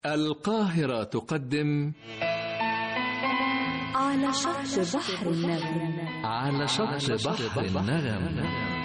القاهرة تقدم على شط بحر النغم على شط بحر النغم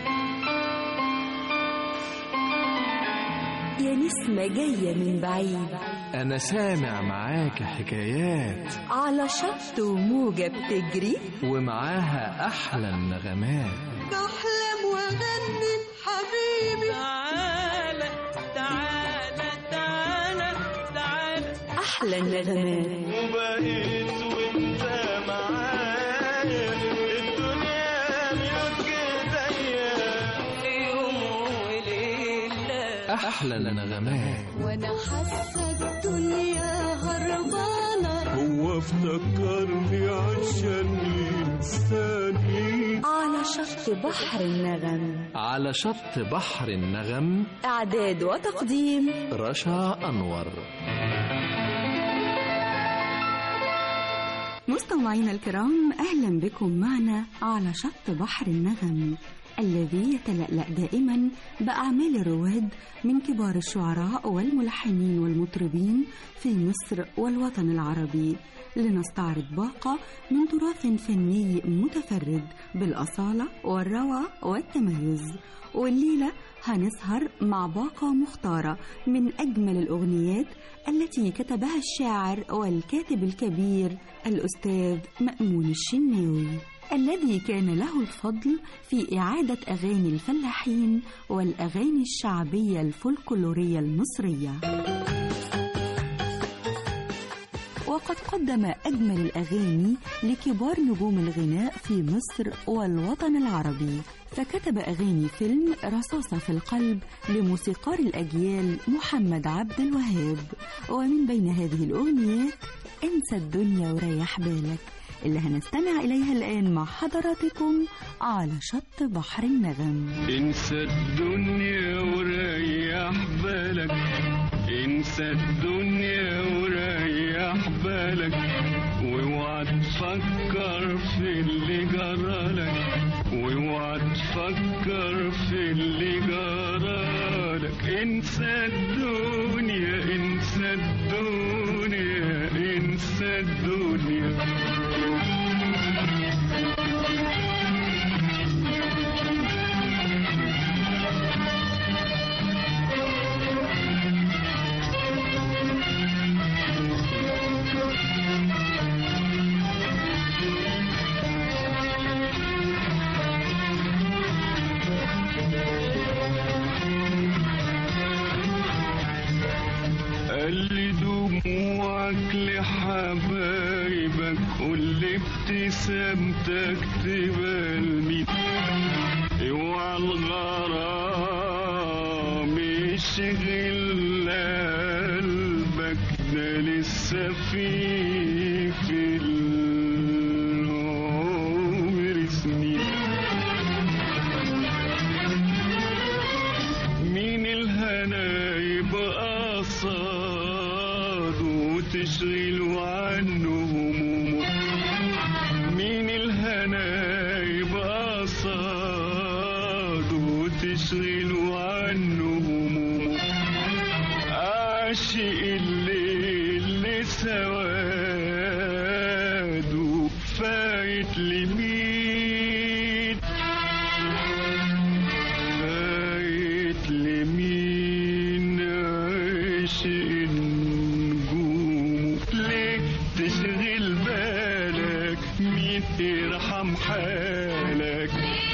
يا نسمة جاية من بعيد أنا سامع معاك حكايات على شط وموجة بتجري ومعاها أحلى النغمات تحلم وغني حبيبي تعالى تعالى تعالى تعالى أحلى النغمات وبقيت وانت معايا الدنيا ملك ايديا في يوم وليلة أحلى النغمات وانا حاسه الدنيا هربانه هو افتكرني عشان ينساني على شط بحر النغم على شط بحر النغم إعداد وتقديم رشا أنور مستمعينا الكرام أهلا بكم معنا على شط بحر النغم الذي يتلألأ دائما بأعمال الرواد من كبار الشعراء والملحنين والمطربين في مصر والوطن العربي لنستعرض باقة من تراث فني متفرد بالأصالة والروعة والتميز والليلة هنسهر مع باقة مختارة من أجمل الأغنيات التي كتبها الشاعر والكاتب الكبير الأستاذ مأمون الشناوي الذي كان له الفضل في إعادة أغاني الفلاحين والأغاني الشعبية الفولكلورية المصرية وقد قدم أجمل الأغاني لكبار نجوم الغناء في مصر والوطن العربي فكتب أغاني فيلم رصاصة في القلب لموسيقار الأجيال محمد عبد الوهاب ومن بين هذه الأغنيات انسى الدنيا وريح بالك اللي هنستمع إليها الآن مع حضراتكم على شط بحر النغم انسى الدنيا وريح بالك انسى الدنيا وريح بالك واوعى تفكر في اللي جرالك واوعى تفكر في اللي جرالك انسى الدنيا انسى الدنيا انسى الدنيا قال لي دموعك لحبايبك قول لي ابتسامتك تبقى لمين اوعى الغرام يشغل قلبك ده لسه في في العمر سنين مين الهنا يبقى صاد وتشغل عنه همومه مين الهنا يبقى صاد وتشغل عنه همومه عاشق الليل اللي سواده فايت لمين فايت لمين عاشق النجوم ليه تشغل بالك مين يرحم حالك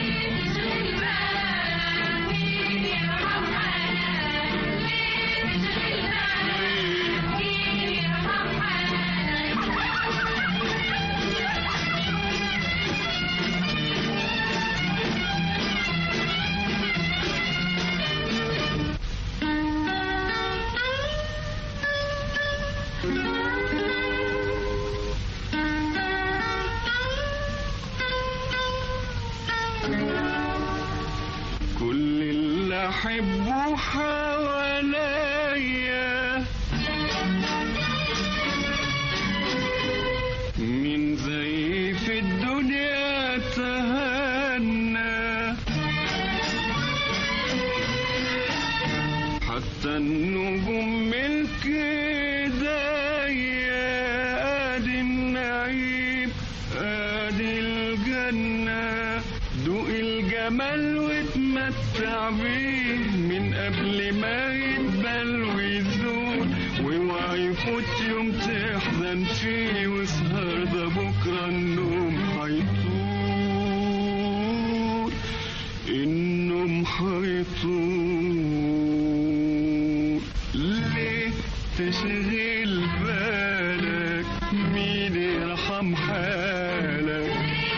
كل اللي احبه حواليا من زي في الدنيا تهنى حتى النجوم ملك الأمل وتمتع بيه من قبل ما يدبل ويزول واوعى يفوت يوم تحزن فيه واسهر ده بكرة النوم هيطول النوم هيطول ليه تشغل بالك مين يرحم حالك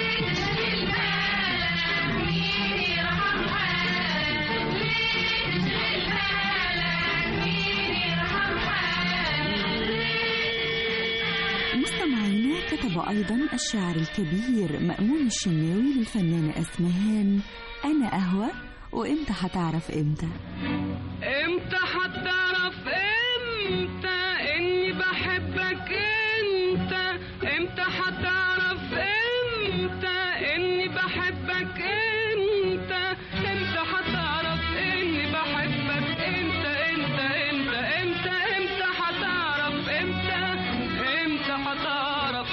مستمعينا كتب أيضا الشاعر الكبير مأمون الشناوي للفنانة أسمهان أنا أهوى وإمتى هتعرف إمتى امتى هتعرف امتى اني بحبك انت امتى هتعرف امتى اني بحبك انت امتى هتعرف اني بحبك انت انت انت امتى امتى هتعرف امتى امتى هتعرف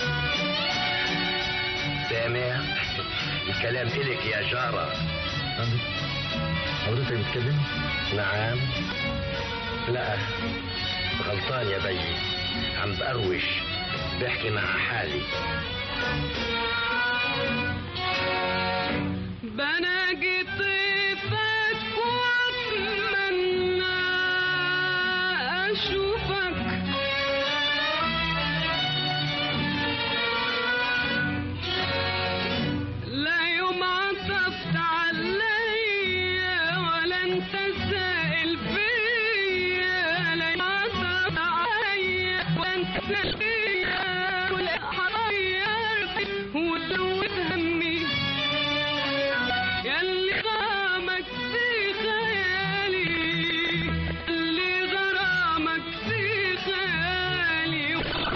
سامع الكلام إلك يا جارة حضرتك بتكلم؟ نعم لا غلطان يا بيي عم بقروش بحكي مع حالي بناجي طيفك واتمنى اشوفك لا يوم عطفت عليا ولا انت سائل فيا لا يوم عطفت عليا ولا انت سائل فيا ولا حيرت وزود همي ياللي غرامك في خيالي اللي غرامك في خيالي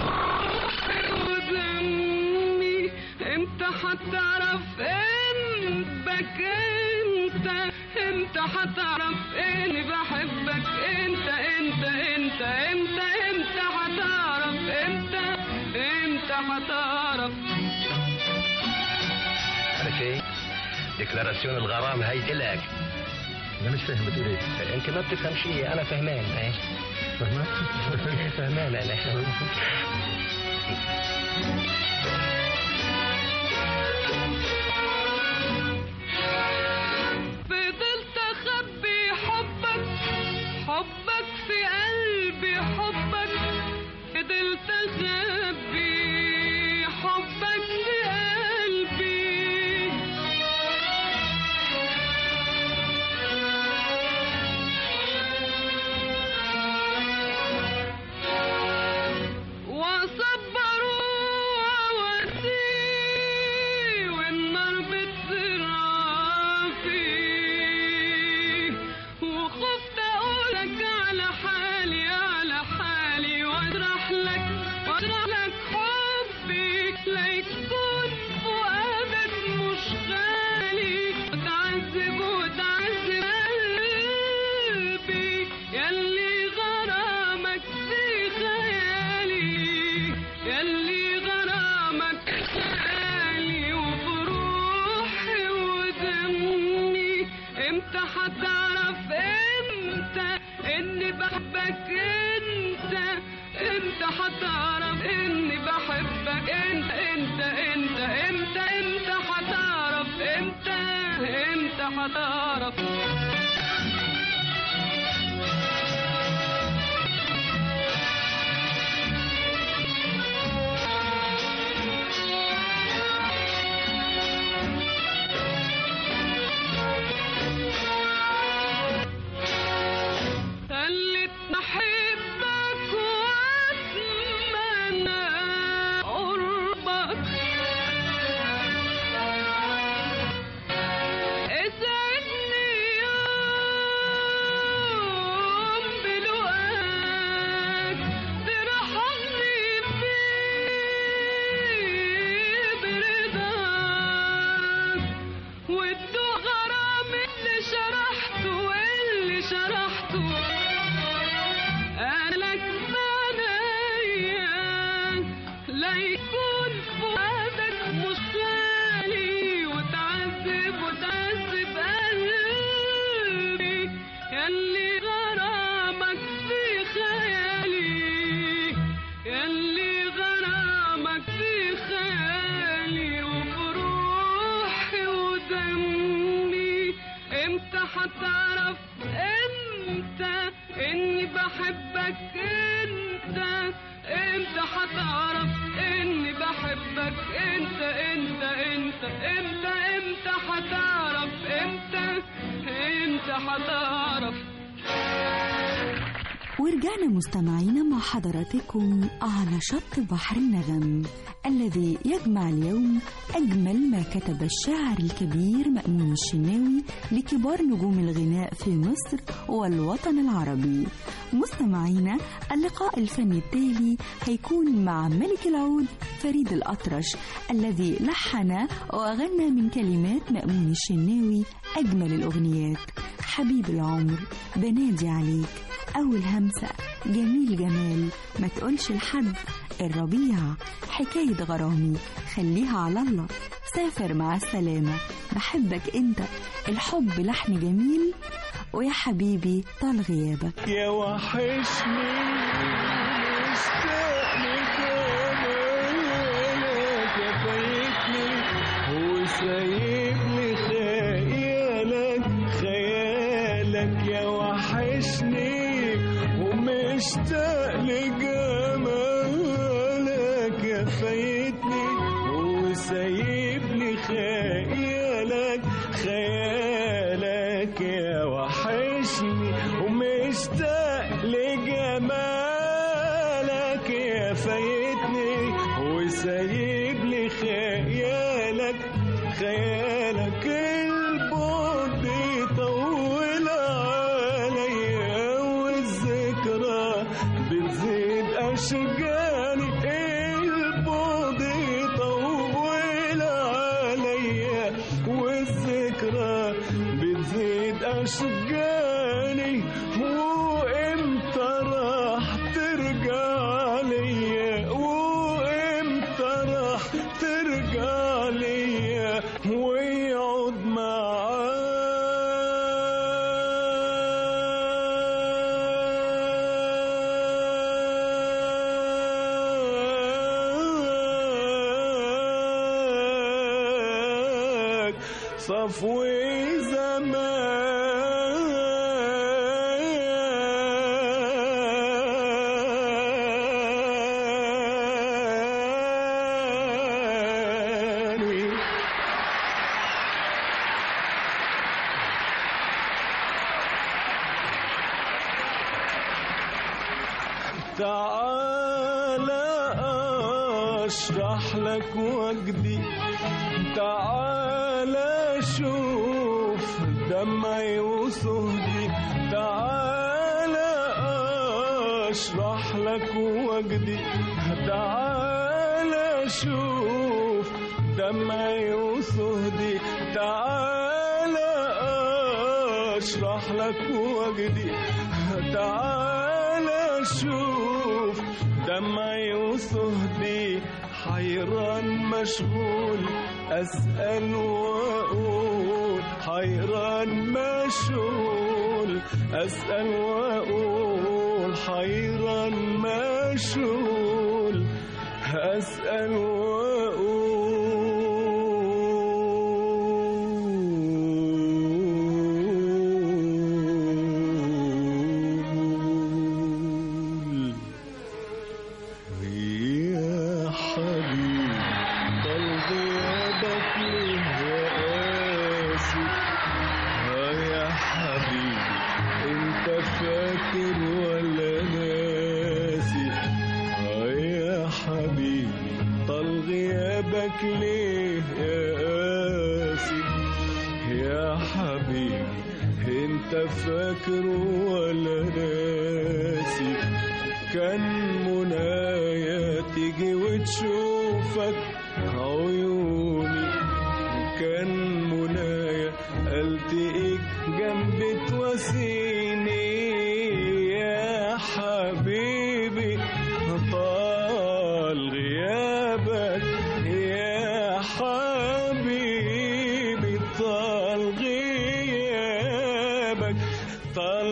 ودمي انت هتعرف انك انت انت هتعرف اني بحبك انت انت انت انت انت هتعرف انت انت هتعرف عارف ايه؟ ديكلاراسيون الغرام هي إلك انا مش فاهم بتقول ايه انت ما بتفهم شيء انا فهمان ايه فاهمة؟ فهمان انا فضلت اخبي حبك حبك في قلبي حبك فضلت اخبي حبك في قلبي وصبروا واسي والنار بتزرع فيه وخفت اقولك على حالي على حالي واجرح لك واجرح لك حبي ليكون فؤادك مش غالي وتعذب وتعذب قلبي ياللي غرامك في خيالي ياللي غرامك خيالي وبروحي ودمي امتى هتعرف امتى اني بحبك انت امتى هتعرف اني بحبك انت انت انت امتى امتى هتعرف امتى امتى هتعرف خلت احبك واتمنى قربك اسعدني يا امتى امتى امتى هتعرف امتى امتى هتعرف ورجعنا مستمعينا مع حضراتكم على شط بحر النغم الذي يجمع اليوم أجمل ما كتب الشاعر الكبير مأمون الشناوي لكبار نجوم الغناء في مصر والوطن العربي مستمعينا اللقاء الفني التالي هيكون مع ملك العود فريد الأطرش الذي لحن وغنى من كلمات مأمون الشناوي أجمل الأغنيات حبيب العمر بنادي عليك أول همسة جميل جمال ما تقولش لحد الربيع حكاية غرامي خليها على الله سافر مع السلامة بحبك انت الحب لحن جميل ويا حبيبي طال غيابك يا وحشني مشتاق لك يا فايتني وسايب لي خيالك خيالك يا وحشني ومشتاق لجمالك يا فايتني وسايب لي خيالك خيالك يا وحشني ومشتاق لجمالك يا فايتني وسايب لي خيالك خيالك البعد يطول عليا والذكرى بتزيد أشجاني البعد يطول عليا والذكرى بتزيد أشجاني وإمتى راح ترجع ليا وإمتى راح ترجع ليا ويقعد معاك صفوي زماني تعالى اشرح لك وجدي تعالى شوف دمعي وصهدي تعالى اشرح لك وجدي تعالى شوف دمعي وصهدي تعالى اشرح لك وجدي تعالى شوف دمعي وصهدي حيران مشغول أسأل وأقول حيران مشغول أسأل وأقول حيران مشغول أسأل وأقول يا حبيبي قلبي يدك ليه قاسي ها يا حبيبي انت فاكر ولا ناسي ها يا حبيبي طال غيابك ليه قاسي يا حبيبي انت فاكر ولا ناسي كان منايا تيجي وتشوفك عيوني كان منايا التقيك جنبي تواسيني يا حبيبي طال غيابك يا حبيبي طال غيابك طال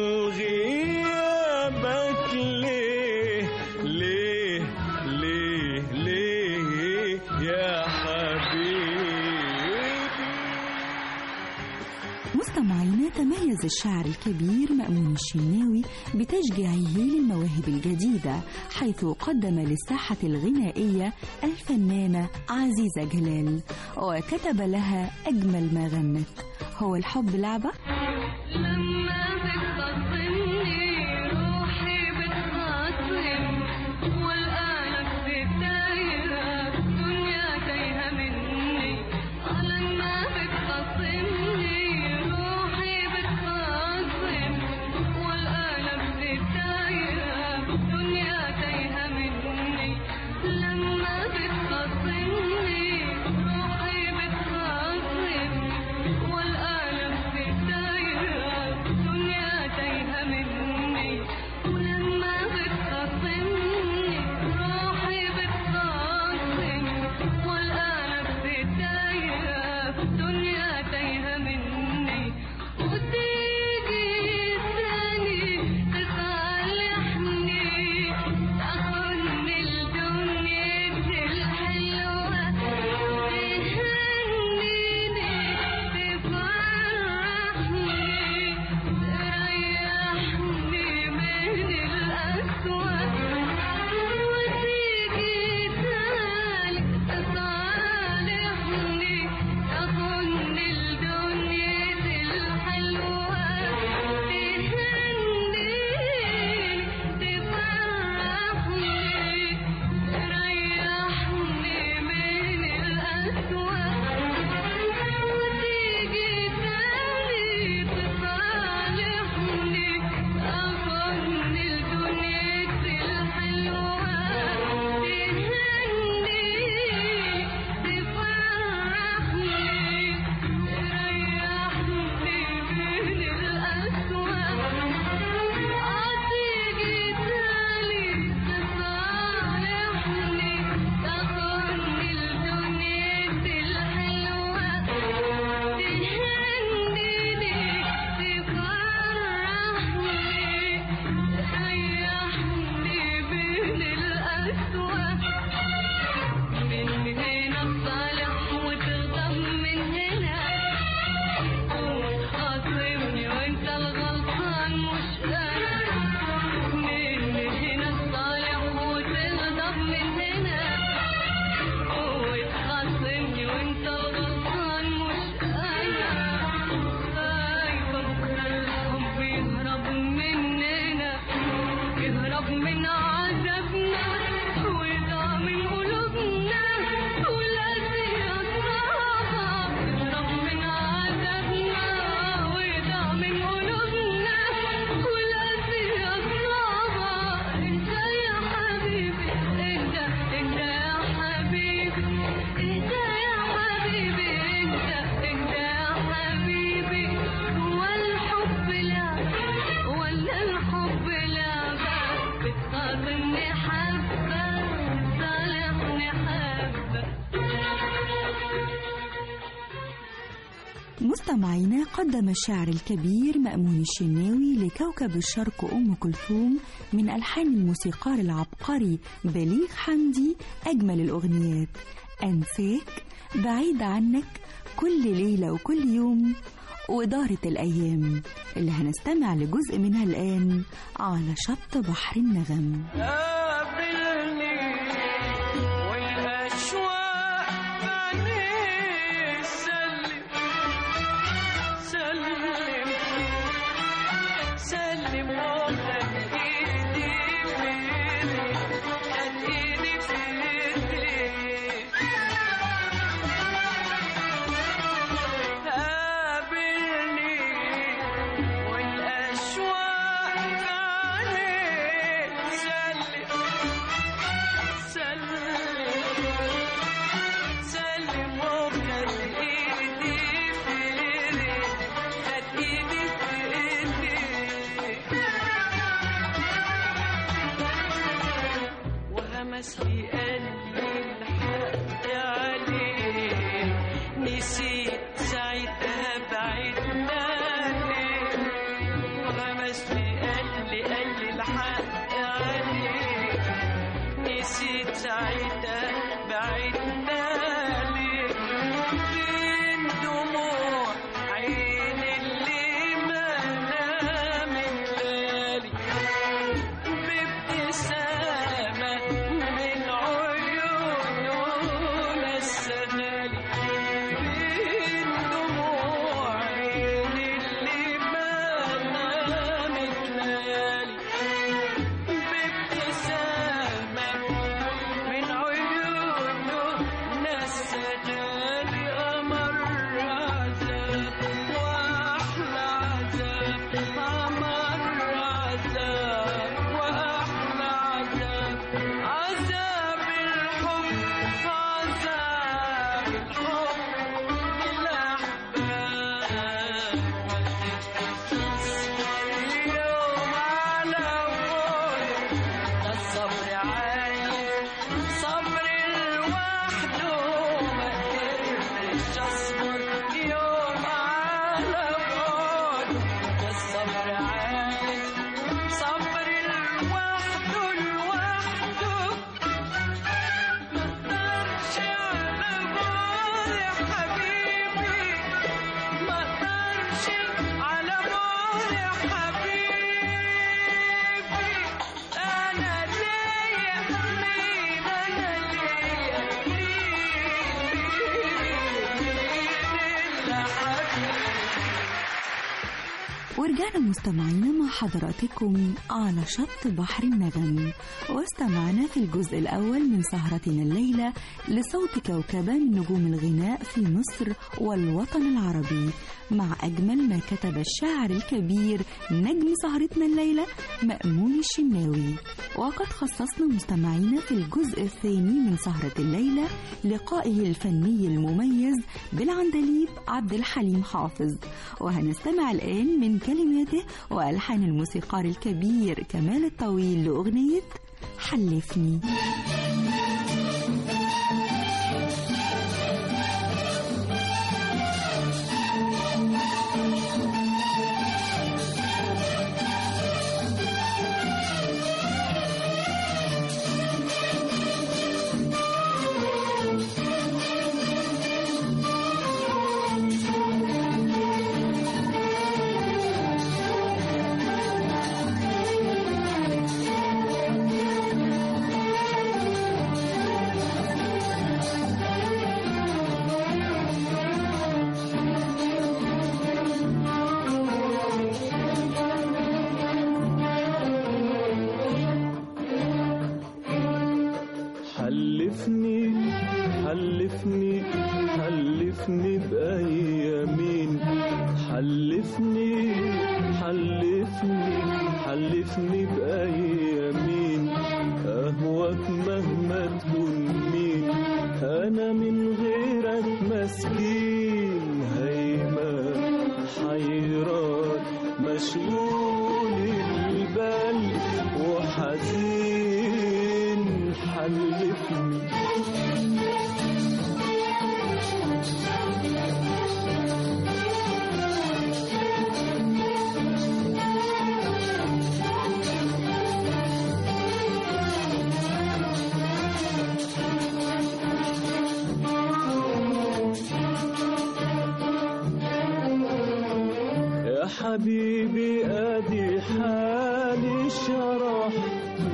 غيابك ليه ليه ليه ليه يا حبيبي مستمعينا تميز الشاعر الكبير مأمون الشناوي بتشجيعه للمواهب الجديدة حيث قدم للساحة الغنائية الفنانة عزيزة جلال وكتب لها أجمل ما غنت هو الحب لعبة؟ لما بتخاصمني روحي بتخاصم والقلب بتايهة الدنيا تايهة مني لما بتخاصمني روحي بتخاصم والقلب بتايهة الدنيا تايهة مني لما بتخاصمني روحي بتخاصم والقلب بتايهة الدنيا تايهة مني ولما بتخاصمني روحي بتخاصم والقلب بتايهة الدنيا تايهة مني وتيجي تاني تصالحني تاخدني لدنيتي الحلوة تهنيني تفرحني تريحني من القسوة وتيجي تاني تصالحني تاخدني لدنيتي الحلوة تهنيني تفرحني تريحني من القسوة وتيجي تاني تصالحني تاخدني لدنيتي الحلوة تهنيني تفرحني تريحني من القسوة عتيجي تاني تصالحني تاخدني لدنيتي الحلوة تهنيني تفرحني تريحني من القسوة من هنا تصالح وتغضب من هنا وتخاصمني وانت الغلطان مش انا من هنا تصالح وتغضب من هنا وتخاصمني وانت الغلطان مش انا خايفة بكرة الحب يهرب مننا يهرب من عذابنا ويضاع من قلوبنا والأسئلة صعبة يهرب من عذابنا ويضاع من قلوبنا والأسئلة صعبة انت يا حبيبي انت انت يا حبيبي انت يا حبيبي انت انت يا حبيبي ولا الحب لعبة ولا الحب لعبة بتخاصمني حبة تصالحني حبة مستمعينا قدم الشاعر الكبير مأمون الشناوي لكوكب الشرق أم كلثوم من ألحان الموسيقار العبقري بليغ حمدي أجمل الأغنيات أنساك بعيد عنك كل ليلة وكل يوم ودارت الأيام اللي هنستمع لجزء منها الآن على شط بحر النغم قابلني والأشواق بعينيه سلم سلم سلم وخد إيدي في إيدي خد إيدي في إيدي قابلني والأشواق بعينيه سلم بعدنا ليه بين دموع عين اللي ورجعنا مستمعينا مع حضراتكم على شط بحر النغم واستمعنا في الجزء الأول من سهرتنا الليلة لصوت كوكبة من نجوم الغناء في مصر والوطن العربي مع أجمل ما كتب الشاعر الكبير نجم سهرتنا الليلة مأمون الشناوي وقد خصصنا مستمعينا في الجزء الثاني من سهرة الليلة لقائه الفني المميز بالعندليب عبد الحليم حافظ وهنستمع الآن من كلماته وألحان الموسيقار الكبير كمال الطويل لأغنية حلفني حلفني حلفني حلفني بأيامين حلفني حلفني حلفني بأيامين أهواك مهما تكون مين أنا من غيرك مسكين هيما حيران مشغول البال وحزين حلفني يا حبيبي ادي حالي شرحته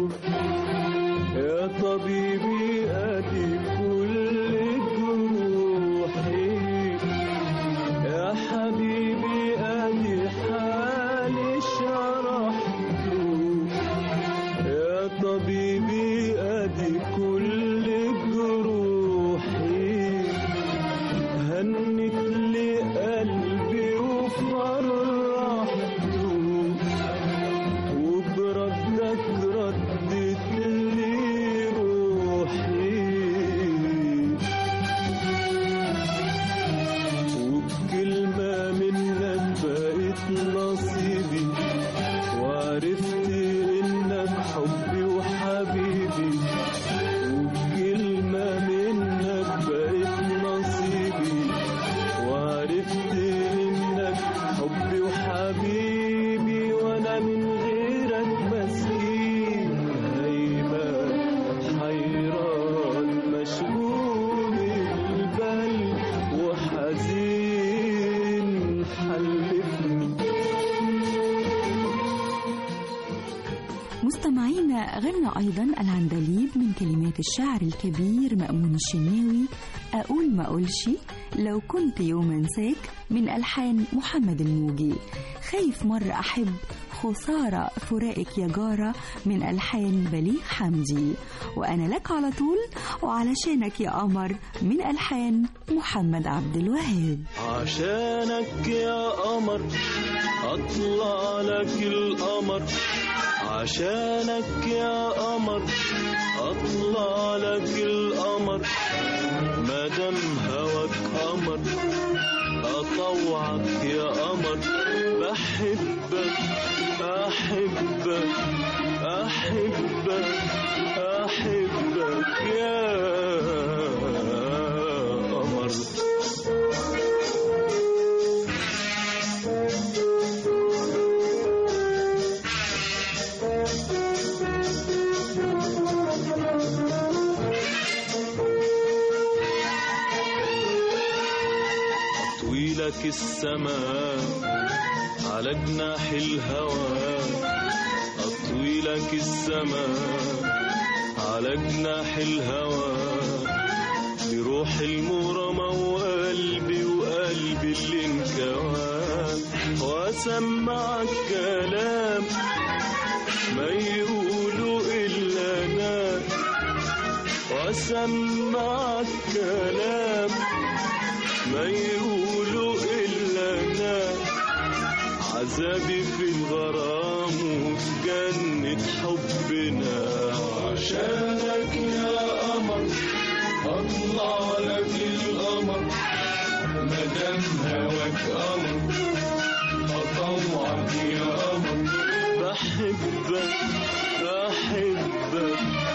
يا طبيبي ادي كل جروحي يا حبيبي ادي حالي شرحته يا طبيبي ادي كل جروحي هنت لي قلبي وفرحته وبردك ردت لي روحي وبكلمة منك بقيت نصيبي وعرفت انك حبي وحبيبي وبكلمة منك بقيت نصيبي وعرفت انك حبي وحبيبي وانا من غيرك مسكين هيبة حيران مشغول البال وحزين حلفني مستمعينا غنى أيضا العندليب من كلمات الشاعر الكبير مأمون الشناوي أقول ما أقولش لو كنت يوم أنساك من ألحان محمد الموجي خايف مرة أحب خسارة فراقك يا جارة من ألحان بليغ حمدي وأنا لك على طول وعلشانك يا قمر من ألحان محمد عبد الوهاب عشانك يا قمر اطلع لك القمر عشانك يا قمر اطلع لك القمر مادام هواك قمر اطوعك يا قمر بحبك احبك احبك احبك يا قمر طويلك السماء على جناح الهوى أطويلك السماء على جناح الهوى بروح المرمى وقلبي وقلبي اللي انكوى واسمعك كلام ما يقولوا الا انا واسمعك كلام ما يقولوا الا انا عذابي في الغرام وفي جنة حبنا عشانك يا قمر اطلع لك القمر مدام هواك قمر اطوعك يا قمر بحبك احبك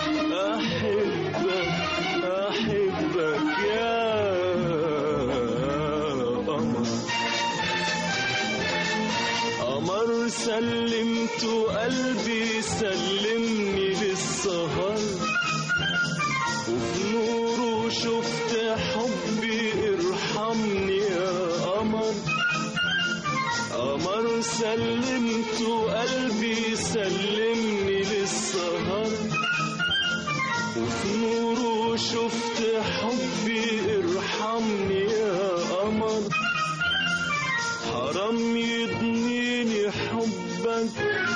احبك احبك يا قمر قمر سلمت قلبي سلمني للسهر وفي نوره شفت حبي ارحمني يا قمر قمر سلمت قلبي سلمني للسهر وفي نوره شفت حبي ارحمني يا قمر حرام يضنيني حبك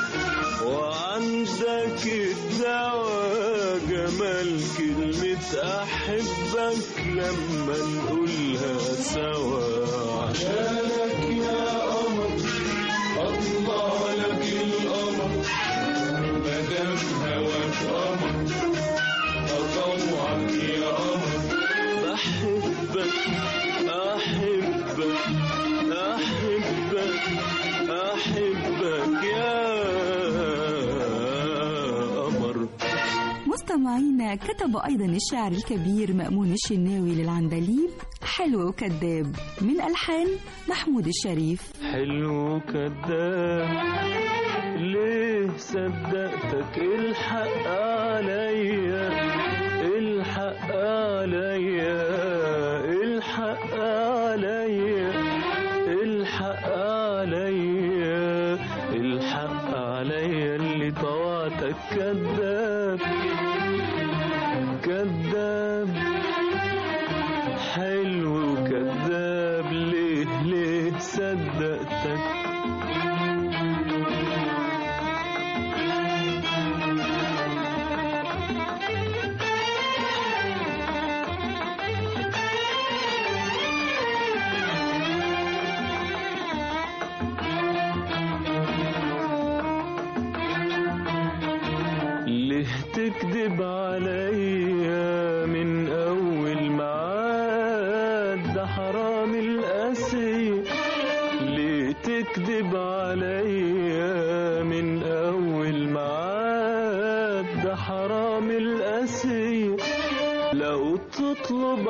وعندك الدواء جمال كلمة أحبك لما نقولها سوا عشانك يا قمر أطلع لك القمر مدام هواك قمر أطوعك يا قمر بحبك أحبك أحبك أحبك يا قمر مستمعينا كتب أيضا الشاعر الكبير مأمون الشناوي للعندليب حلو وكذاب من ألحان محمود الشريف حلو كداب ليه صدقتك الحق عليا الحق عليا الحق عليا الحق عليا الحق عليا اللي طوعتك كذاب كذاب حلو كذاب ليه ليه صدقتك ليه تكذب عليا من أول معاد ده حرام القاسية ليه تكذب عليا من أول معاد ده حرام القاسية لو تطلب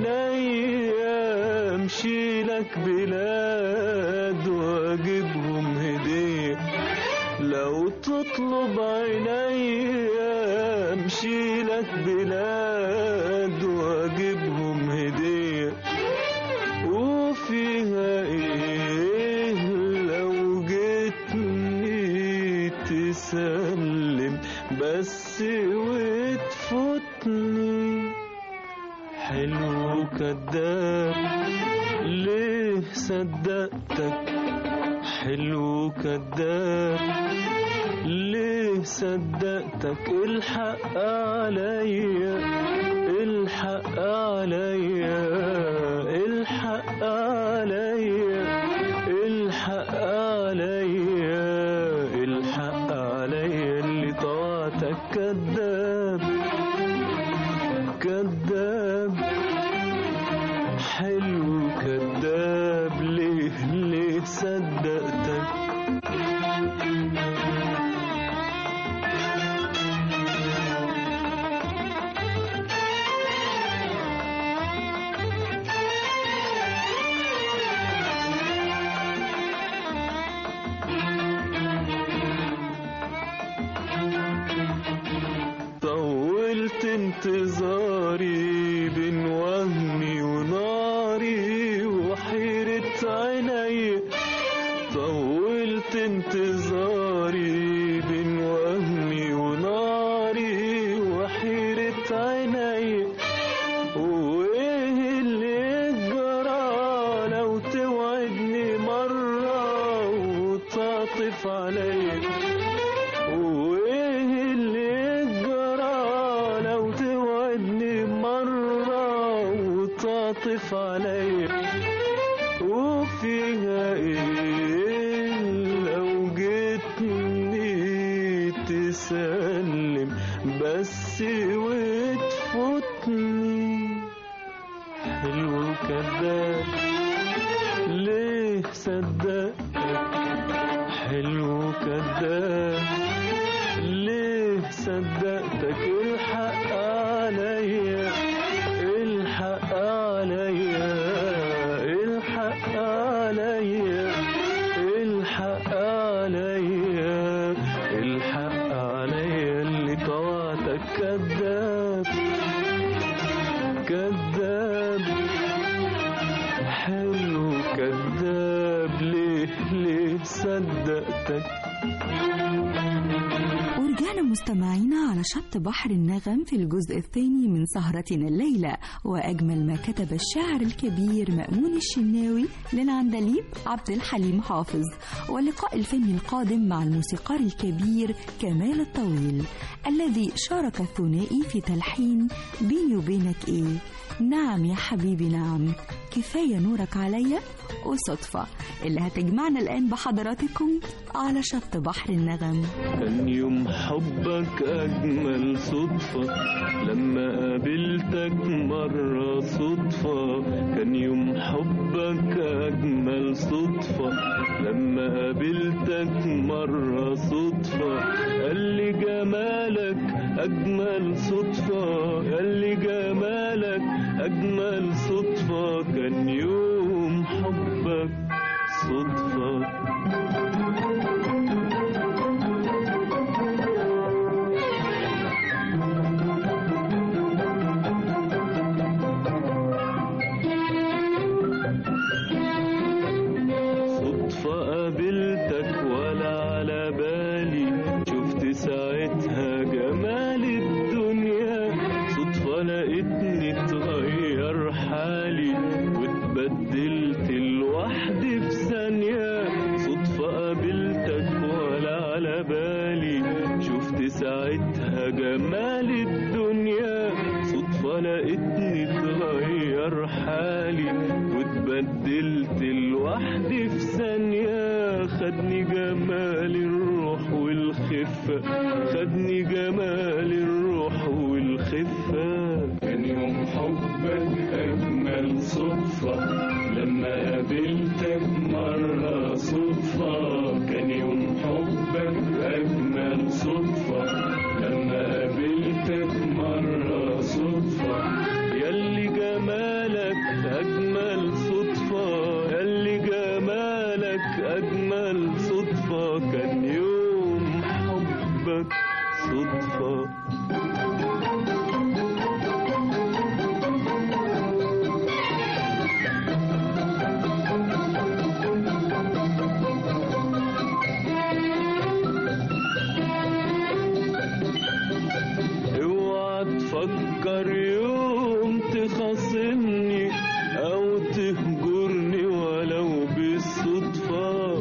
عينيا امشي لك بلاد واجيبهم هديه لو تطلب عينيا امشي لك بلاد واجيبهم هديه وفيها ايه لو جيتني تسلم بس وتفوتني حلو كداب ليه صدقتك حلو كداب ليه صدقتك الحق عليا الحق عليا الحق عليا الحق عليا الحق عليا اللي طوعتك كداب كداب حلو كداب ليه ليه صدقتك طولت انتظاري بين وهمي وناري وحيرة عيني طولت انتظاري بين وهمي وناري وحيرة عيني وايه اللي جرى لو توعدني مرة تعطف عليا وفيها ايه لو جيتني تسلم بس وتفوتني حلو كذاب ليه صدقتك حلو كذاب ليه صدقتك الحق عليا الحق عليا الحق عليا الحق عليا الحق عليا اللي طوعتك كذاب كذاب حلو كذاب ليه ليه صدقتك ورجعنا مستمعينا على شط بحر النغم في الجزء الثاني من سهرتنا الليلة وأجمل ما كتب الشاعر الكبير مأمون الشناوي للعندليب عبد الحليم حافظ واللقاء الفني القادم مع الموسيقار الكبير كمال الطويل الذي شارك الثنائي في تلحين بيني وبينك إيه نعم يا حبيبي نعم كفاية نورك عليا وصدفة اللي هتجمعنا الآن بحضراتكم على شط بحر النغم كان يوم حبك أجمل صدفة لما قابلتك مرة صدفة كان يوم حبك أجمل صدفة لما قابلتك مرة صدفة قال لي جمالك أجمل صدفة قال لي جمالك أجمل صدفة كان يوم حبك صدفة صدفة قابلتك ولا على بالي شفت ساعتها جمال الدنيا صدفة لقيتني اتغير حالي واتبدلت لوحدي في ثانية صدفة قابلتك ولا على بالي شفت ساعتها جمال الدنيا صدفة لقيتني اتغير حالي واتبدلت لوحدي في ثانية خدني جمال الروح والخفة خدني جمال الروح والخفة كان يوم حبك أجمل صدفة لما قابلتك مرة صدفة كان يوم حبك أجمل صدفة لما قابلتك مرة صدفة ياللي جمالك أجمل صدفة ياللي جمالك أجمل صدفة كان يوم حبك صدفة اوعى تفكر يوم تخاصمني او تهجرني ولو بالصدفة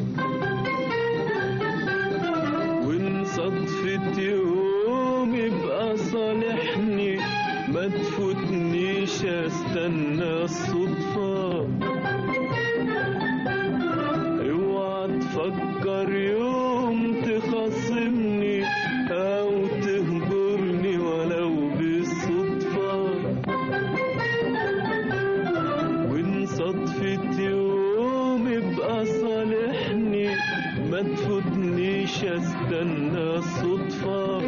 وان صدفة يوم يبقى صالحني ما تفوتنيش استنى الصدفة اوعى تفكر يوم تخاصمني او تهجرني ولو بالصدفة وان صدفة يوم يبقى صالحني ما تفوتنيش استنى الصدفة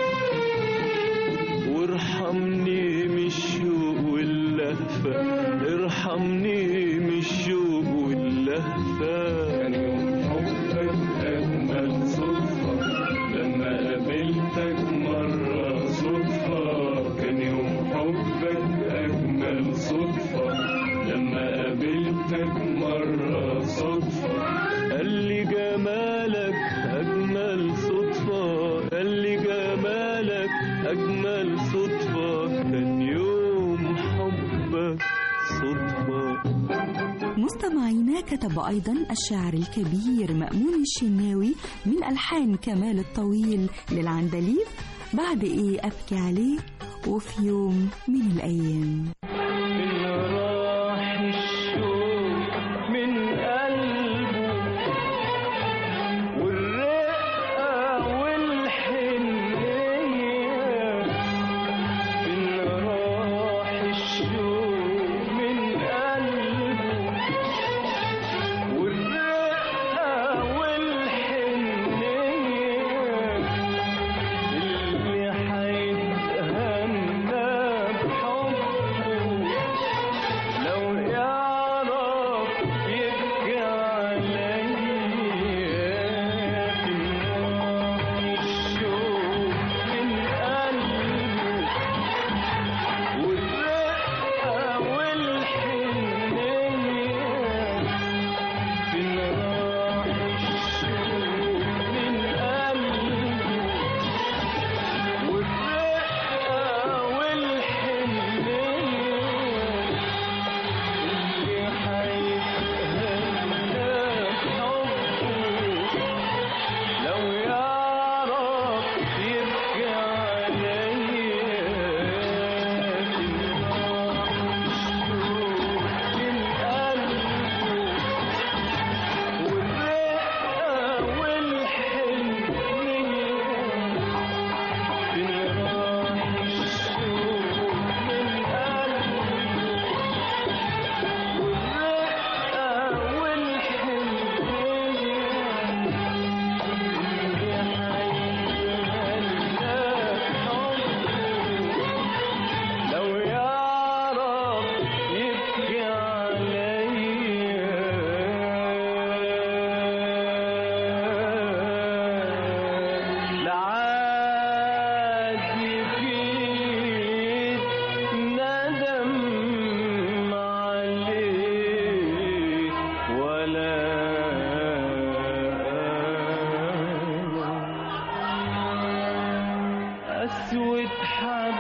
وارحمني من الشوق واللهفة ارحمني من الشوق واللهفة كان يوم حبك أجمل صدفة لما قابلتك مرة صدفة كان يوم حبك أجمل صدفة لما قابلتك مرة صدفة قال لي جمالك أجمل صدفة قال لي جمالك أجمل صدفة كان يوم حبك صدفة مستمعينا كتب أيضا الشاعر الكبير مأمون الشناوي من ألحان كمال الطويل للعندليب بعد إيه أبكي عليه وفي يوم من الأيام إن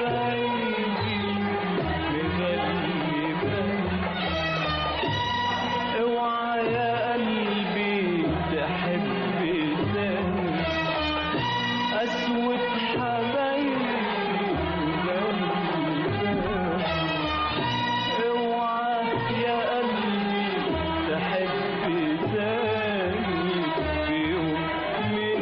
حبايبي مغلباني اوعى يا قلبي تحب تاني أسود حبايبي مغلباني اوعى يا قلبي تحب تاني في يوم من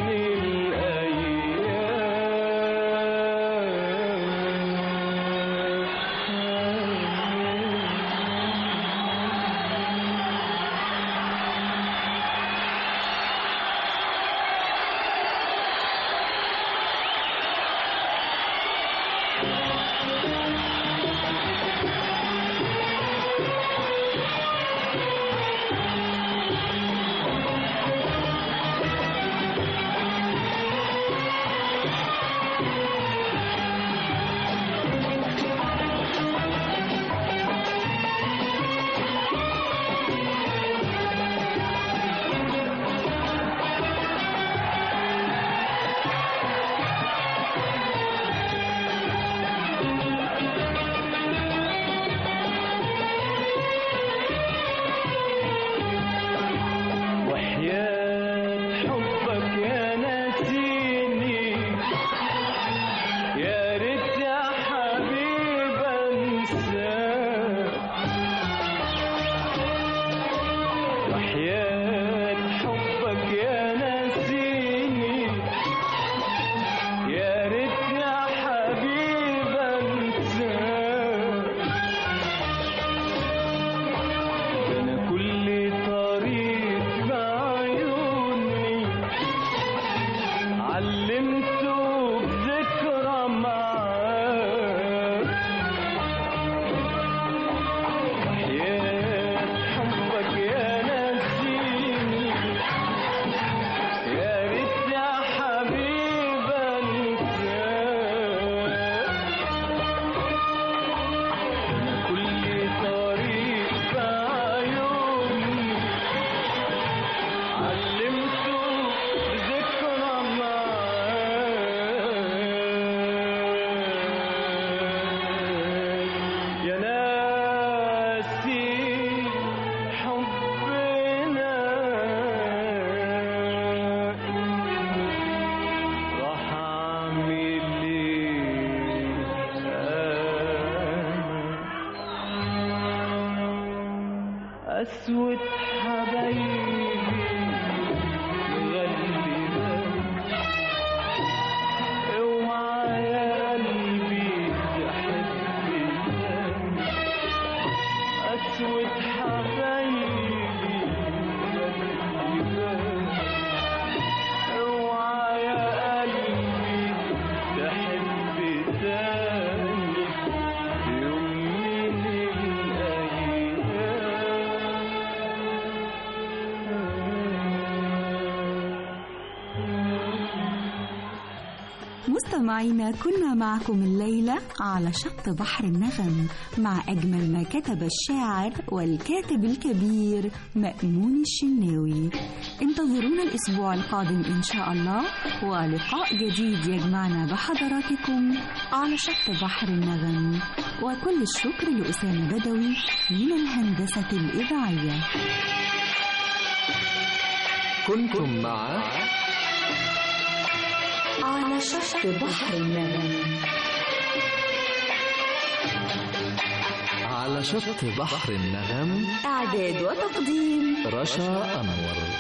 الأيام وحياة حبك يا ناسيني يا ريت يا حبيب انساك وحياة حبك يا ناسيني يا ريت يا حبيب انساك أنا كل طريق بعيوني علمته بذكرى معاك وحياة حبك يا نسيني يا ريت يا حبيب انساك أنا كل طريق بعيوني علمته بذكرى معاك يا ناسي حبنا راح أعمل إيه أنا أسود حبايبي مغلباني اوعى يا قلبي تحب تاني أسود حبايبي مغلباني اوعى يا قلبي تحب تاني يوم من مستمعينا كنا معكم الليلة على شط بحر النغم مع أجمل ما كتب الشاعر والكاتب الكبير مأمون الشناوي انتظرونا الأسبوع القادم إن شاء الله ولقاء جديد يجمعنا بحضراتكم على شط بحر النغم وكل الشكر لأسامة بدوي من الهندسة الإذاعية كنتم مع على شط بحر النغم على شط بحر النغم إعداد وتقديم رشا أنور